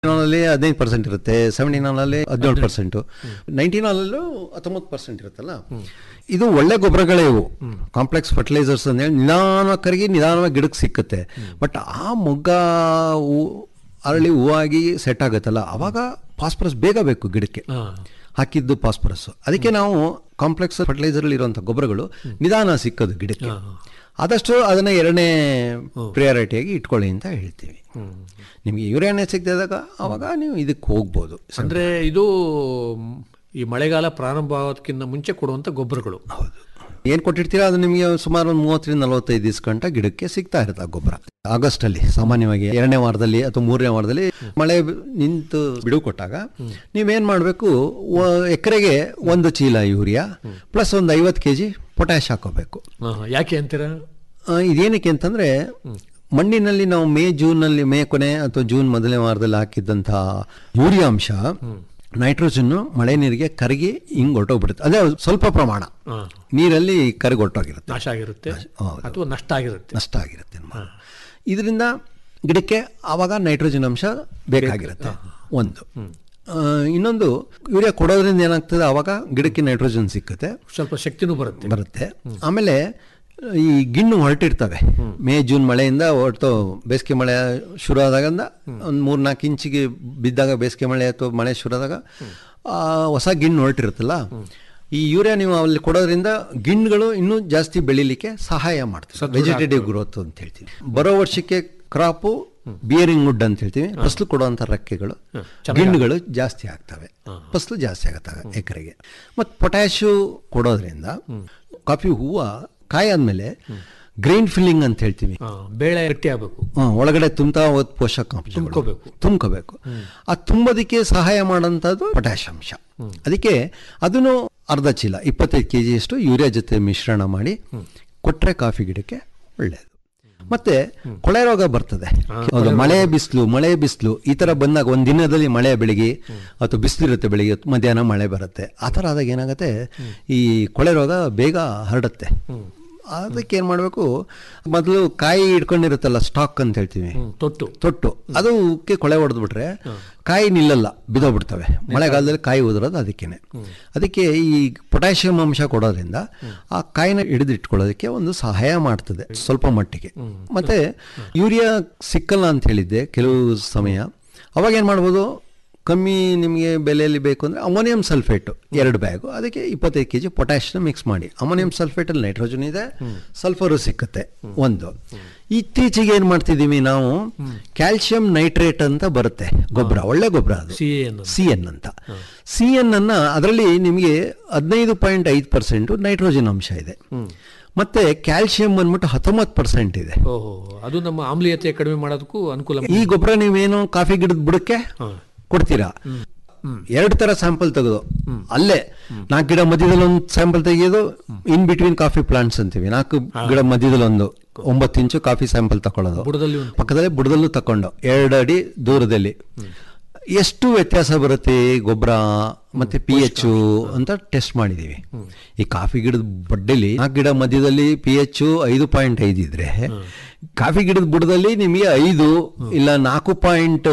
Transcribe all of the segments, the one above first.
ಅಲ್ಲಿ ಹದಿನೈದು ಪರ್ಸೆಂಟ್ ಇರುತ್ತೆ ಸೆವೆಂಟಿ ಅಲ್ಲಿ ಹದಿನೇಳು ಪರ್ಸೆಂಟ್ ನೈಂಟಿ ಅಲ್ಲೂ ಹತ್ತೊಂಬತ್ತು ಪರ್ಸೆಂಟ್ ಇರುತ್ತಲ್ಲ ಇದು ಒಳ್ಳೆ ಗೊಬ್ಬರಗಳೇ ಇವು ಕಾಂಪ್ಲೆಕ್ಸ್ ಫರ್ಟಿಲೈಸರ್ಸ್ ಅಂತ ಹೇಳಿ ನಿಧಾನವಾಗಿ ಕರಗಿ ನಿಧಾನವಾಗಿ ಗಿಡಕ್ಕೆ ಸಿಕ್ಕುತ್ತೆ ಬಟ್ ಆ ಮೊಗ್ಗ ಹೂ- ಅರಳಿ ಹೂವಾಗಿ ಸೆಟ್ ಆಗುತ್ತಲ್ಲ ಅವಾಗ ಫಾಸ್ಫರಸ್ ಬೇಗ ಬೇಕು ಗಿಡಕ್ಕೆ ಹಾ. ಹಾಕಿದ್ದು ಫಾಸ್ಫರಸ್ ಅದಕ್ಕೆ ನಾವು ಕಾಂಪ್ಲೆಕ್ಸ್ ಫರ್ಟಿಲೈಸರ್ ಇರುವಂಥ ಗೊಬ್ಬರಗಳು ನಿಧಾನ ಸಿಕ್ಕದು ಗಿಡಕ್ಕೆ ಆದಷ್ಟು ಅದನ್ನ ಎರಡನೇ ಪ್ರಿಯಾರಿಟಿಯಾಗಿ ಇಟ್ಕೊಳ್ಳಿ ಅಂತ ಹೇಳ್ತೀವಿ ನಿಮಗೆ ಯೂರಿಯಾನೇ ಸಿಗದಾಗ ಅವಾಗ ನೀವು ಇದಕ್ಕೆ ಹೋಗ್ಬೋದು ಅಂದ್ರೆ ಇದು ಮ್, ಈ ಮಳೆಗಾಲ ಪ್ರಾರಂಭ ಆಗೋದಕ್ಕಿಂತ ಮುಂಚೆ ಕೊಡುವಂತ ಗೊಬ್ಬರಗಳು ಹೌದು ಏನು ಕೊಟ್ಟಿರ್ತೀರಾ ಅದು ನಿಮಗೆ ಸುಮಾರು ಒಂದು ಮೂವತ್ತರಿಂದ ನಲವತ್ತೈದು ದಿವಸ ಗಂಟ ಗಿಡಕ್ಕೆ ಸಿಗ್ತಾ ಇರುತ್ತೆ ಆ ಗೊಬ್ಬರ ಆಗಸ್ಟ್ ಅಲ್ಲಿ ಸಾಮಾನ್ಯವಾಗಿ ಎರಡನೇ ವಾರದಲ್ಲಿ ಅಥವಾ ಮೂರನೇ ವಾರದಲ್ಲಿ ಮಳೆ ಬ- ನಿಂತು ಬಿಡುವು ಕೊಟ್ಟಾಗ ನೀವೇನು ಮಾಡಬೇಕು ಎಕರೆಗೆ ಒಂದು ಚೀಲ ಯೂರಿಯಾ ಪ್ಲಸ್ ಒಂದು ಐವತ್ತು ಕೆ ಜಿ ಪೊಟ್ಯಾಶ್ ಹಾಕೋಬೇಕು ಹಾ, ಯಾಕೆ ಅಂತೀರಾ ಆ, ಇದೇನಕ್ಕೆ ಅಂತಂದ್ರೆ ಮಣ್ಣಿನಲ್ಲಿ ನಾವು ಮೇ ಜೂನ್ನಲ್ಲಿ ಮೇ ಕೊನೆ ಅಥವಾ ಜೂನ್ ಮೊದಲನೇ ವಾರದಲ್ಲಿ ಹಾಕಿದ್ದಂಥ ಯೂರಿಯಾ ಅಂಶ ನೈಟ್ರೋಜನ್ ಮಳೆ ನೀರಿಗೆ ಕರಗಿ ಹಿಂಗ್ ಹೊರಟೋಗ್ಬಿಡುತ್ತೆ ಅದೇ ಸ್ವಲ್ಪ ಪ್ರಮಾಣ ಹಾ. ನೀರಲ್ಲಿ ಕರಗಿ ಹೊರಟೋಗಿರುತ್ತೆ ನಾಶ ಆಗಿರುತ್ತೆ ಹೌದು. ಅಥವಾ ನಷ್ಟ ಆಗಿರುತ್ತೆ ನಷ್ಟ ಆಗಿರುತ್ತೆ ಅನ್ಮ. ಇದರಿಂದ ಗಿಡಕ್ಕೆ ಆವಾಗ ನೈಟ್ರೋಜನ್ ಅಂಶ ಬೇಕಾಗಿರುತ್ತೆ ಒಂದು ಆ, ಇನ್ನೊಂದು ಯೂರಿಯಾ ಕೊಡೋದ್ರಿಂದ ಏನಾಗ್ತದೆ ಆವಾಗ ಗಿಡಕ್ಕೆ ನೈಟ್ರೋಜನ್ ಸಿಕ್ಕುತ್ತೆ ಸ್ವಲ್ಪ ಶಕ್ತಿನೂ ಬರುತ್ತೆ ಬರುತ್ತೆ ಆಮೇಲೆ ಈ ಗಿಣ್ಣು ಹೊರಟಿರ್ತವೆ ಮೇ ಜೂನ್ ಮಳೆಯಿಂದ ಹೊರಟು ಬೇಸಿಗೆ ಮಳೆ ಶುರು ಆದಾಗಿಂದ ಒಂದು ಮೂರು ನಾಲ್ಕು ಇಂಚಿಗೆ ಬಿದ್ದಾಗ ಬೇಸಿಗೆ ಮಳೆ ಅಥವಾ ಮಳೆ ಶುರು ಆದಾಗ ಆ, ಹೊಸ ಗಿಣ್ಣು ಹೊರಟಿರುತ್ತಲ್ಲ ಈ ಯೂರಿಯಾ ನೀವು ಅಲ್ಲಿ ಕೊಡೋದ್ರಿಂದ ಗಿಣ್ಣುಗಳು ಇನ್ನೂ ಜಾಸ್ತಿ ಬೆಳಿಲಿಕ್ಕೆ ಸಹಾಯ ಮಾಡ್ತದೆ ವೆಜಿಟೇಟಿವ್ ಗ್ರೋತ್ ಅಂತ ಹೇಳ್ತೀವಿ ಬರೋ ವರ್ಷಕ್ಕೆ ಕ್ರಾಪು ಬಿಯರಿಂಗ್ ವುಡ್ ಅಂತ ಹೇಳ್ತೀವಿ ಫಸಲು ಕೊಡುವಂಥ ರೆಕ್ಕೆಗಳು ಗಿಣ್ಣುಗಳು ಜಾಸ್ತಿ ಆಗ್ತವೆ ಫಸಲು ಜಾಸ್ತಿ ಆಗುತ್ತೆ ಎಕರೆಗೆ ಮತ್ತು ಪೊಟ್ಯಾಶು ಕೊಡೋದ್ರಿಂದ ಕಾಫಿ ಹೂವು ಕಾಯಿ ಆದ್ಮೇಲೆ ಗ್ರೈನ್ ಫಿಲ್ಲಿಂಗ್ ಅಂತ ಹೇಳ್ತೀವಿ ಹಾ, ಬೇಳೆ ಗಟ್ಟಿ ಆಗಬೇಕು ಹಾ, ಒಳಗಡೆ ತುಂಬ್ತಾ ಹೋದ್ ಪೋಷಕಾಂಶ ತುಂಬ್ಕೋಬೇಕು. ತುಂಬ್ಕೋಬೇಕು ಆ ತುಂಬೋದಕ್ಕೆ ಸಹಾಯ ಮಾಡೋಂಥದ್ದು ಪೊಟ್ಯಾಶ್ ಅಂಶ ಅದಕ್ಕೆ ಅದನ್ನು ಅರ್ಧ ಚೀಲ ಇಪ್ಪತ್ತೈದು ಕೆ ಜಿಯಷ್ಟು ಯೂರಿಯಾ ಜೊತೆ ಮಿಶ್ರಣ ಮಾಡಿ ಕೊಟ್ರೆ ಕಾಫಿ ಗಿಡಕ್ಕೆ ಒಳ್ಳೆಯದು ಮತ್ತೆ ಕೊಳೆ ರೋಗ ಬರ್ತದೆ ಹೌದು ಮಳೆ ಬಿಸಿಲು ಮಳೆ ಬಿಸಿಲು ಈ ತರ ಬಂದಾಗ ಒಂದ್ ದಿನದಲ್ಲಿ ಮಳೆ ಬೆಳಿಗ್ಗೆ ಅಥವಾ ಬಿಸಿಲಿರುತ್ತೆ ಬೆಳಿಗ್ಗೆ ಮಧ್ಯಾಹ್ನ ಮಳೆ ಬರುತ್ತೆ ಆ ಥರ ಆದಾಗ ಏನಾಗುತ್ತೆ ಈ ಕೊಳೆ ರೋಗ ಬೇಗ ಹರಡುತ್ತೆ ಅದಕ್ಕೆ ಏನು ಮಾಡಬೇಕು ಮೊದಲು ಕಾಯಿ ಇಟ್ಕೊಂಡಿರುತ್ತಲ್ಲ ಸ್ಟಾಕ್ ಅಂತ ಹೇಳ್ತೀವಿ ಹ್ಮ್, ತೊಟ್ಟು ತೊಟ್ಟು ಅದಕ್ಕೆ ಕೊಳೆ ಹೊಡೆದ್ಬಿಟ್ರೆ ಕಾಯಿ ನಿಲ್ಲಲ್ಲ ಬಿದ್ದೋಗ್ಬಿಡ್ತವೆ ಮಳೆಗಾಲದಲ್ಲಿ ಕಾಯಿ ಉದುರೋದು ಅದಕ್ಕೇನೆ ಅದಕ್ಕೆ ಈ ಪೊಟ್ಯಾಷಿಯಂ ಅಂಶ ಕೊಡೋದ್ರಿಂದ ಆ ಕಾಯಿನ ಹಿಡಿದಿಟ್ಕೊಳ್ಳೋದಕ್ಕೆ ಒಂದು ಸಹಾಯ ಮಾಡ್ತದೆ ಸ್ವಲ್ಪ ಮಟ್ಟಿಗೆ ಮತ್ತೆ ಯೂರಿಯಾ ಸಿಕ್ಕಲ್ಲ ಅಂತ ಹೇಳಿದ್ದೆ ಕೆಲವು ಸಮಯ ಅವಾಗ ಏನು ಮಾಡ್ಬೋದು ಕಮ್ಮಿ ನಿಮಗೆ ಬೆಲೆಯಲ್ಲಿ ಬೇಕು ಅಂದರೆ ಅಮೋನಿಯಂ ಸಲ್ಫೇಟು ಎರಡು ಬ್ಯಾಗು ಅದಕ್ಕೆ ಇಪ್ಪತ್ತೈದು ಕೆ ಜಿ ಪೊಟ್ಯಾಷಿಯಂ ಮಿಕ್ಸ್ ಮಾಡಿ ಅಮೋನಿಯಂ ಸಲ್ಫೇಟಲ್ಲಿ ನೈಟ್ರೋಜನ್ ಇದೆ ಸಲ್ಫರು ಸಿಕ್ಕತ್ತೆ ಒಂದು ಇತ್ತೀಚೆಗೆ ಏನು ಮಾಡ್ತಿದ್ದೀವಿ ನಾವು ಕ್ಯಾಲ್ಸಿಯಂ ನೈಟ್ರೇಟ್ ಅಂತ ಬರುತ್ತೆ ಗೊಬ್ಬರ ಒಳ್ಳೆ ಗೊಬ್ಬರ ಅದು ಸಿ ಎ ಅನ್ನೋದು ಸಿ ಎನ್ ಅಂತ ಸಿ ಎನ್ ಅನ್ನ ಅದರಲ್ಲಿ ನಿಮಗೆ ಹದಿನೈದು ಪಾಯಿಂಟ್ ಐದು ಪರ್ಸೆಂಟ್ ನೈಟ್ರೋಜನ್ ಅಂಶ ಇದೆ ಮತ್ತೆ ಕ್ಯಾಲ್ಸಿಯಂ ಬಂದ್ಬಿಟ್ಟು ಹತ್ತೊಂಬತ್ತು ಪರ್ಸೆಂಟ್ ಇದೆ ಓಹೋ ಅದು ನಮ್ಮ ಆಮ್ಲೀಯತೆ ಕಡಿಮೆ ಮಾಡೋದಕ್ಕೂ ಅನುಕೂಲ ಈ ಗೊಬ್ಬರ ನೀವೇನು ಕಾಫಿ ಗಿಡದ ಬುಡಕ್ಕೆ ಕೊಡ್ತೀರಾ ಎರಡು ತರ ಸ್ಯಾಂಪಲ್ ತೆಗೆದು ಅಲ್ಲೇ ನಾಲ್ಕು ಗಿಡ ಮಧ್ಯದಲ್ಲಿ ಒಂದು ಸ್ಯಾಂಪಲ್ ತೆಗೆಯೋದು ಇನ್ ಬಿಟ್ವೀನ್ ಕಾಫಿ ಪ್ಲಾಂಟ್ಸ್ ಅಂತೀವಿ ನಾಲ್ಕು ಗಿಡ ಮಧ್ಯದಲ್ಲಿ ಒಂದು ಒಂಬತ್ತು ಇಂಚು ಕಾಫಿ ಸ್ಯಾಂಪಲ್ ತಗೊಳ್ಳೋದು ಬುಡದಲ್ಲಿ ಒಂದು ಪಕ್ಕದಲ್ಲೇ ಬುಡದಲ್ಲೂ ತಕೊಂಡು ಎರಡು ಅಡಿ ದೂರದಲ್ಲಿ ಎಷ್ಟು ವ್ಯತ್ಯಾಸ ಬರುತ್ತೆ ಗೊಬ್ಬರ ಮತ್ತೆ ಪಿ ಎಚ್ ಅಂತ ಟೆಸ್ಟ್ ಮಾಡಿದೀವಿ ಈ ಕಾಫಿ ಗಿಡದ ಬಡ್ಡೆಲಿ ನಾಲ್ಕು ಗಿಡ ಮಧ್ಯದಲ್ಲಿ ಪಿ ಎಚ್ ಐದು ಪಾಯಿಂಟ್ ಐದು ಇದ್ರೆ ಕಾಫಿ ಗಿಡದ ಬುಡದಲ್ಲಿ ನಿಮಗೆ ಐದು ಇಲ್ಲ ನಾಲ್ಕು ಪಾಯಿಂಟ್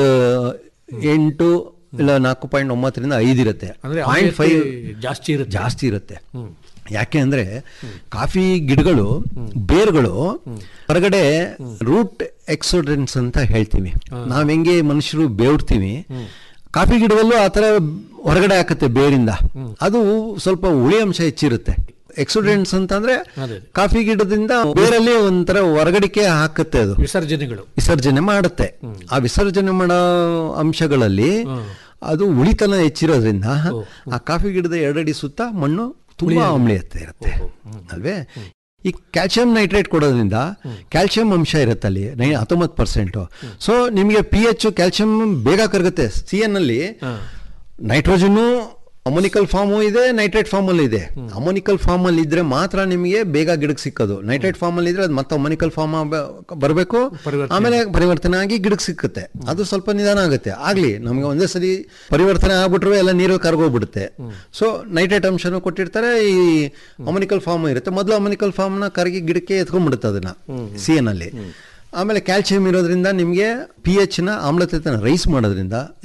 ಎಂಟು ಇಲ್ಲ ನಾಲ್ಕು ಪಾಯಿಂಟ್ ಒಂಬತ್ತರಿಂದ ಐದು ಇರುತ್ತೆ ಅಂದ್ರೆ ಪಾಯಿಂಟ್ ಫೈವ್ ಆಮ್ಲೀಯತೆ ಜಾಸ್ತಿ ಇರುತ್ತೆ ಜಾಸ್ತಿ ಇರುತ್ತೆ ಯಾಕೆ ಅಂದ್ರೆ ಕಾಫಿ ಗಿಡಗಳು ಬೇರುಗಳು ಹೊರಗಡೆ ರೂಟ್ ಎಕ್ಸೋಡೆನ್ಸ್ ಅಂತ ಹೇಳ್ತೀವಿ ನಾವ್ ಹೆಂಗೆ ಮನುಷ್ಯರು ಬೇವ್ಡ್ತೀವಿ ಕಾಫಿ ಗಿಡದಲ್ಲೂ ಆ ಥರ ಹೊರಗಡೆ ಹಾಕತ್ತೆ ಬೇರಿಂದ ಅದು ಸ್ವಲ್ಪ ಹುಳಿ ಅಂಶ ಹೆಚ್ಚಿರುತ್ತೆ ಎಕ್ಸೋಡೆನ್ಸ್ ಅಂತಂದ್ರೆ ಅದೇ ಕಾಫಿ ಗಿಡದಿಂದ ಬೇರಲ್ಲಿ ಒಂಥರ ಹೊರಗಡಿಕೆ ಹಾಕತ್ತೆ ಅದು ವಿಸರ್ಜನೆಗಳು ವಿಸರ್ಜನೆ ಮಾಡುತ್ತೆ ಆ ವಿಸರ್ಜನೆ ಮಾಡೋ ಅಂಶಗಳಲ್ಲಿ ಅದು ಉಳಿತನ ಹೆಚ್ಚಿರೋದ್ರಿಂದ ಆ ಕಾಫಿ ಗಿಡದ ಎರಡಡಿ ಸುತ್ತ ಮಣ್ಣು ತುಂಬಾ ಆಮ್ಲೀಯತೆ ಇರುತ್ತೆ ಅಲ್ವೇ ಈ ಕ್ಯಾಲ್ಸಿಯಂ ನೈಟ್ರೇಟ್ ಕೊಡೋದ್ರಿಂದ ಕ್ಯಾಲ್ಸಿಯಂ ಅಂಶ ಇರುತ್ತೆ ಅಲ್ಲಿ ನೈ ಹತ್ತೊಂಬತ್ತು ಪರ್ಸೆಂಟು ಸೊ ನಿಮಗೆ ಪಿ ಎಚ್ ಕ್ಯಾಲ್ಸಿಯಂ ಬೇಗ ಕರಗುತ್ತೆ ಸಿ ಎನ್ ಅಲ್ಲಿ ನೈಟ್ರೋಜನ್ನು ಅಮೋನಿಕಲ್ ಫಾರ್ಮು ಇದೆ ನೈಟ್ರೇಟ್ ಫಾರ್ಮ್ ಅಲ್ಲಿ ಇದೆ ಅಮೋನಿಕಲ್ ಫಾರ್ಮ್ ಅಲ್ಲಿ ಇದ್ರೆ ಮಾತ್ರ ನಿಮಗೆ ಬೇಗ ಗಿಡಕ್ಕೆ ಸಿಕ್ಕೋದು ನೈಟ್ರೇಟ್ ಫಾರ್ಮ್ ಅಲ್ಲಿ ಇದ್ರೆ ಅದು ಮತ್ತೆ ಅಮೋನಿಕಲ್ ಫಾರ್ಮ್ ಬರಬೇಕು ಪರಿವರ್ತನೆ. ಆಮೇಲೆ ಪರಿವರ್ತನೆ ಆಗಿ ಗಿಡಕ್ಕೆ ಸಿಕ್ಕುತ್ತೆ ಅದು ಸ್ವಲ್ಪ ನಿಧಾನ ಆಗುತ್ತೆ ಆಗ್ಲಿ ನಮಗೆ ಒಂದೇ ಸರಿ ಪರಿವರ್ತನೆ ಆಗ್ಬಿಟ್ರು ಎಲ್ಲ ನೀರು ಕರ್ಗೋಗ್ಬಿಡುತ್ತೆ ಸೊ ನೈಟ್ರೇಟ್ ಅಂಶನೂ ಕೊಟ್ಟಿರ್ತಾರೆ ಈ ಅಮೋನಿಕಲ್ ಫಾರ್ಮ್ ಇರುತ್ತೆ ಮೊದಲು ಅಮೋನಿಕಲ್ ಫಾರ್ಮ್ನ ಕರಗಿ ಗಿಡಕ್ಕೆ ಎತ್ಕೊಂಡ್ಬಿಡುತ್ತೆ ಅದನ್ನ ಸಿ ಎನ್ ಅಲ್ಲಿ ಆಮೇಲೆ ಕ್ಯಾಲ್ಸಿಯಂ ಇರೋದ್ರಿಂದ ನಿಮಗೆ ಪಿ ಎಚ್ ನ ಆಮ್ಲತೆನ ರೈಸ್ ಮಾಡೋದ್ರಿಂದ